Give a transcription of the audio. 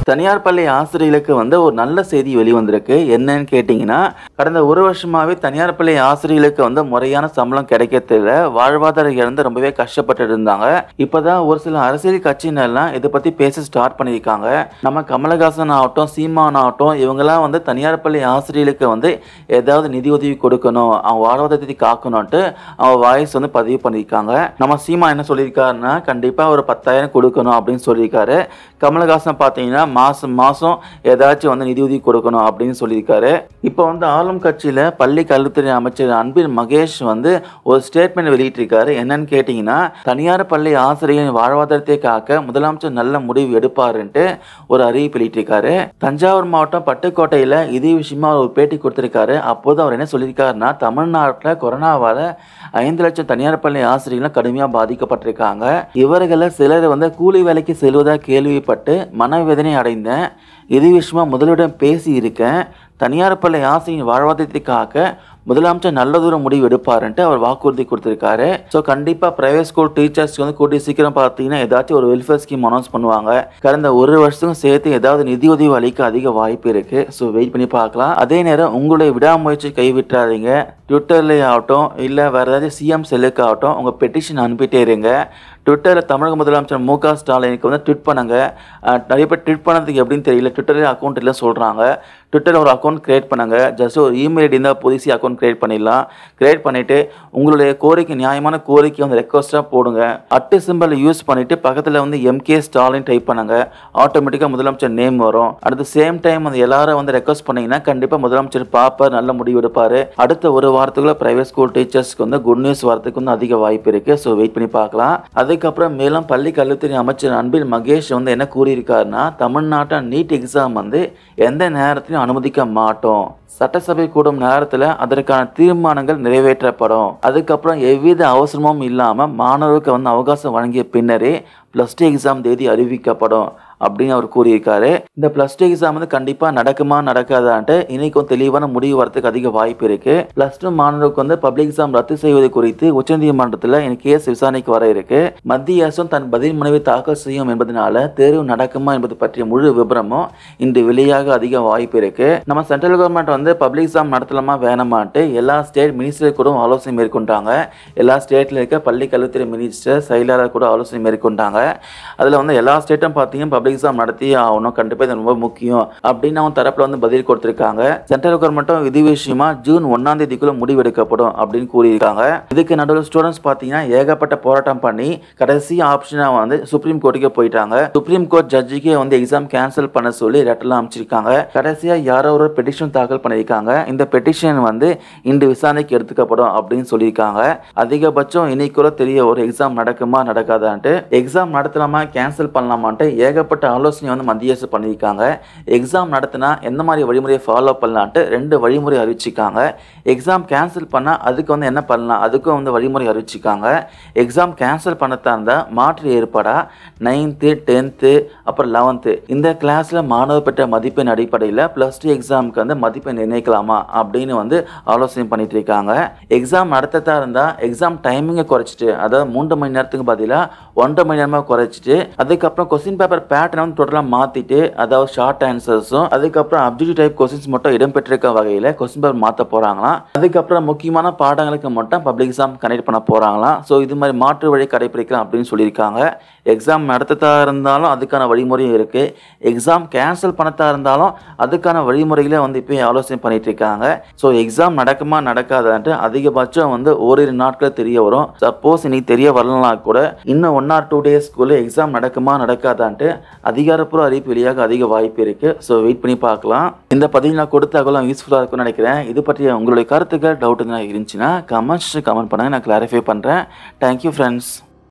தனியார் பள்ளி ஆசிரியர்களுக்கு வந்து ஒரு நல்ல செய்தி வெளிவந்திருக்கு என்னன்னு கேட்டிங்கன்னா கடந்த ஒரு வருஷமாவே தனியார் பள்ளி ஆசிரியர்களுக்கு வந்து முறையான சம்பளம் கிடைக்கிறதுல வாழ்வாதாரம் இழந்து ரொம்பவே கஷ்டப்பட்டு இருந்தாங்க இப்போதான் ஒரு சில அரசியல் கட்சியினர்லாம் இதை பற்றி பேச ஸ்டார்ட் பண்ணியிருக்காங்க நம்ம கமலஹாசன் ஆகட்டும் சீமான் ஆகட்டும் இவங்கெல்லாம் வந்து தனியார் பள்ளி ஆசிரியர்களுக்கு வந்து ஏதாவது நிதி உதவி கொடுக்கணும் அவங்க வாழ்வாதாரத்தை காக்கணும்ட்டு அவங்க வாய்ஸ் வந்து பதிவு பண்ணியிருக்காங்க நம்ம சீமா என்ன சொல்லியிருக்காருன்னா கண்டிப்பாக ஒரு பத்தாயிரம் கொடுக்கணும் அப்படின்னு சொல்லியிருக்காரு கமலஹாசன் பார்த்தீங்கன்னா மாதம் மாதம் ஏதாச்சும் வந்து நிதி உதவி கொடுக்கணும் அப்படின்னு சொல்லியிருக்காரு இப்போ வந்து ஆளும் கட்சியில் பள்ளி கல்வித்துறை அமைச்சர் அன்பில் மகேஷ் வந்து ஒரு ஸ்டேட்மெண்ட் வெளியிட்டிருக்காரு என்னன்னு கேட்டிங்கன்னா தனியார் பள்ளி ஆசிரியரின் வாழ்வாதாரத்தை காக்க முதலமைச்சர் நல்ல முடிவு எடுப்பாருன்ட்டு ஒரு அறிவிப்பு வெளியிட்டிருக்காரு தஞ்சாவூர் மாவட்டம் பட்டுக்கோட்டையில் இதே விஷயமா அவர் ஒரு பேட்டி கொடுத்திருக்காரு அப்போது அவர் என்ன சொல்லியிருக்காருன்னா தமிழ்நாட்டில் கொரோனாவால் ஐந்து லட்சம் தனியார் பள்ளி ஆசிரியர்கள் கடுமையாக பாதிக்கப்பட்டிருக்காங்க இவர்களில் சிலர் வந்து கூலி வேலைக்கு செல்வதாக கேள்விப்பட்டு மனவேதனை அடைந்தேன் இது விஷயமா முதலிடம் பேசி இருக்கேன் தனியார் பள்ளி ஆசிரியர் வாழ்வாதாரத்தை காக்க முதலமைச்சர் நல்ல தூரம் முடிவு எடுப்பாருன்ட்டு அவர் வாக்குறுதி கொடுத்துருக்காரு ஸோ கண்டிப்பாக ப்ரைவேட் ஸ்கூல் டீச்சர்ஸ்க்கு வந்து கூட்டி சீக்கிரம் பார்த்தீங்கன்னா ஏதாச்சும் ஒரு வெல்ஃபேர் ஸ்கீம் அனௌன்ஸ் பண்ணுவாங்க கடந்த ஒரு வருஷத்துக்கும் சேர்த்து ஏதாவது நிதி உதவி அளிக்க அதிக வாய்ப்பு இருக்குது ஸோ வெயிட் பண்ணி பார்க்கலாம் அதே நேரம் உங்களுடைய விடாமுயற்சி கைவிட்டுறாதீங்க ட்விட்டர்லேயே ஆகட்டும் இல்லை வேறு ஏதாவது சிஎம் செல்லுக்கு ஆகட்டும் உங்கள் பெட்டிஷன் அனுப்பிட்டே இருங்க ட்விட்டரில் தமிழக முதலமைச்சர் மு க ஸ்டாலினுக்கு வந்து ட்விட் பண்ணுங்க அஹ் நிறைய பேர் ட்விட் பண்ணதுக்கு எப்படின்னு தெரியல ட்விட்டரில் அக்கௌண்ட் இல்லை சொல்கிறாங்க ட்விட்டரில் ஒரு அக்கௌண்ட் க்ரியேட் பண்ணுங்க ஜஸ்ட் ஒரு இமெயில் ஐடி இருந்தால் புதுசு அக்கௌண்ட் க்ரியேட் பண்ணிடலாம் க்ரியேட் பண்ணிவிட்டு உங்களுடைய கோரிக்கை நியாயமான கோரிக்கை வந்து ரெக்வஸ்ட்டாக போடுங்க அட்டு சிம்பிள் யூஸ் பண்ணிவிட்டு பக்கத்தில் வந்து எம்கே ஸ்டாலின் டைப் பண்ணுங்க ஆட்டோமேட்டிக்காக முதலமைச்சர் நேம் வரும் அடுத்த சேம் டைம் வந்து எல்லாரும் வந்து ரெக்வஸ்ட் பண்ணீங்கன்னா கண்டிப்பாக முதலமைச்சர் பார்ப்பார் நல்ல முடிவு எடுப்பார் அடுத்த ஒரு வாரத்துக்குள்ள பிரைவேட் ஸ்கூல் டீச்சர்ஸ்க்கு வந்து குட் நியூஸ் வரதுக்கு வந்து அதிக வாய்ப்பு இருக்குது ஸோ வெயிட் பண்ணி பார்க்கலாம் அதுக்கப்புறம் மேலும் பள்ளி கல்வித்துறை அமைச்சர் அன்பில் மகேஷ் வந்து என்ன கூறியிருக்காருன்னா தமிழ்நாட்டில் நீட் எக்ஸாம் வந்து எந்த நேரத்திலும் அனுமதிக்க மாட்டோம் சட்டசபை கூடும் நேரத்தில் அதற்கான தீர்மானங்கள் நிறைவேற்றப்படும் அதுக்கப்புறம் எவ்வித அவசரமும் இல்லாமல் மாணவருக்கு வந்து அவகாசம் வழங்கிய பின்னரே ப்ளஸ் டூ எக்ஸாம் தேதி அறிவிக்கப்படும் அப்படின்னு அவர் கூறியிருக்காரு இந்த ப்ளஸ் டூ எக்ஸாம் வந்து கண்டிப்பாக நடக்குமா நடக்காதான்ட்டு இன்னைக்கும் தெளிவான முடிவு வரதுக்கு அதிக வாய்ப்பு இருக்கு ப்ளஸ் டூ மாணவருக்கு வந்து பப்ளிக் எக்ஸாம் ரத்து செய்வது குறித்து உச்சநீதிமன்றத்தில் எனக்கு கேஸ் விசாரணைக்கு வர இருக்கு மத்திய அரசும் தன் பதில் மனுவை தாக்கல் செய்யும் என்பதனால தேர்வு நடக்குமா என்பது பற்றிய முழு விவரமும் இன்று வெளியாக அதிக வாய்ப்பு இருக்கு நம்ம சென்ட்ரல் கவர்மெண்ட் வந்து பப்ளிக் எக்ஸாம் நடத்தலாமா வேணாமான்ட்டு எல்லா ஸ்டேட் மினிஸ்டர் கூட ஆலோசனை மேற்கொண்டாங்க எல்லா ஸ்டேட்ல இருக்க பள்ளி கல்வித்துறை மினிஸ்டர் செயலாளர் கூட ஆலோசனை மேற்கொண்டாங்க அதில் வந்து எல்லா ஸ்டேட்டும் பார்த்தீங்கன்னா பப்ளிக் எக்ஸாம் நடத்தி ஆகணும் கண்டிப்பாக இது ரொம்ப முக்கியம் அப்படின்னு அவன் தரப்பில் வந்து பதில் கொடுத்துருக்காங்க சென்ட்ரல் கவர்மெண்ட்டும் இது விஷயமா ஜூன் ஒன்றாம் தேதிக்குள்ள முடிவெடுக்கப்படும் அப்படின்னு கூறியிருக்காங்க இதுக்கு நடுவில் ஸ்டூடெண்ட்ஸ் பார்த்தீங்கன்னா ஏகப்பட்ட போராட்டம் பண்ணி கடைசி ஆப்ஷனாக வந்து சுப்ரீம் கோர்ட்டுக்கே போயிட்டாங்க சுப்ரீம் கோர்ட் ஜட்ஜுக்கே வந்து எக்ஸாம் கேன்சல் பண்ண சொல்லி லெட்டர்லாம் அமைச்சிருக்காங்க கடைசியாக யாரோ ஒரு பெட்டிஷன் தாக்கல் பண்ணியிருக்காங்க இந்த பெட்டிஷன் வந்து இன்று விசாரணைக்கு எடுத்துக்கப்படும் அப்படின்னு சொல்லியிருக்காங்க அதிகபட்சம் இன்னைக்குள்ள தெரிய ஒரு எக்ஸாம் நடக்குமா நடக்காதான்ட்டு எக்ஸாம் நடத்தலாமா கேன்சல் பண்ணலாமான்ட்டு ஏகப்பட்ட ஆலோசனை வந்து மத்திய அரசு பண்ணியிருக்காங்க எக்ஸாம் நடத்தினா எந்த மாதிரி வழிமுறையை ஃபாலோ பண்ணலான்ட்டு ரெண்டு வழிமுறை அறிவிச்சிருக்காங்க எக்ஸாம் கேன்சல் பண்ணால் அதுக்கு வந்து என்ன பண்ணலாம் அதுக்கும் வந்து வழிமுறை அறிவிச்சிருக்காங்க எக்ஸாம் கேன்சல் பண்ணத்தா இருந்தால் மாற்று ஏற்பாடா நைன்த்து டென்த்து அப்புறம் லெவன்த்து இந்த கிளாஸில் மாணவர் பெற்ற மதிப்பெண் அடிப்படையில் ப்ளஸ் டூ எக்ஸாமுக்கு வந்து மதிப்பெண் நிர்ணயிக்கலாமா அப்படின்னு வந்து ஆலோசனை பண்ணிட்டு இருக்காங்க எக்ஸாம் நடத்ததா இருந்தால் எக்ஸாம் டைமிங்கை குறைச்சிட்டு அதாவது மூன்று மணி நேரத்துக்கு பதிலாக ஒன்றரை மணி நேரமாக குறைச்சிட்டு அதுக்கப்புறம் கொஸ்டின் பேப்பர் பேட்டர்ன் வந்து டோட்டலாக மாற்றிட்டு அதாவது ஷார்ட் ஆன்சர்ஸும் அதுக்கப்புறம் அப்ஜெக்டிவ் டைப் கொஸ்டின்ஸ் மட்டும் இடம்பெற்றிருக்க வகையில் கொஸ்டின் பேப்பர் மாற்ற போகிறாங்களாம் அதுக்கப்புறம் முக்கியமான பாடங்களுக்கு மட்டும் பப்ளிக் எக்ஸாம் கனெக்ட் பண்ண போகிறாங்களாம் ஸோ இது மாதிரி மாற்று வழி கடைபிடிக்கலாம் அப்படின்னு சொல்லியிருக்காங்க எக்ஸாம் நடத்ததா இருந்தாலும் அதுக்கான வழிமுறையும் இருக்குது எக்ஸாம் கேன்சல் பண்ணத்தா இருந்தாலும் அதுக்கான வழிமுறைகளே வந்து இப்போ ஆலோசனை பண்ணிட்டு இருக்காங்க ஸோ எக்ஸாம் நடக்குமா நடக்காதான்ட்டு அதிகபட்சம் வந்து ஓரிரு நாட்கள் தெரிய வரும் சப்போஸ் இன்னைக்கு தெரிய வரலனா கூட இன்னும் ஒன் ஆர் டூ டேஸ்க்குள்ளே எக்ஸாம் நடக்குமா நடக்காதான்ட்டு அதிகாரப்பூர்வ அறிவிப்பு வெளியாக அதிக வாய்ப்பு இருக்குது ஸோ வெயிட் பண்ணி பார்க்கலாம் இந்த பதிவு நான் கொடுத்த அகலம் யூஸ்ஃபுல்லாக இருக்கும்னு நினைக்கிறேன் இது பற்றிய உங்களுடைய கருத்துக்கள் டவுட் எதுனா இருந்துச்சுன்னா கமெண்ட்ஸ் கமெண்ட் பண்ணுங்கள் நான் கிளாரிஃபை பண்ணுறேன் தேங்க்யூ ஃப்ரெண்ட்ஸ்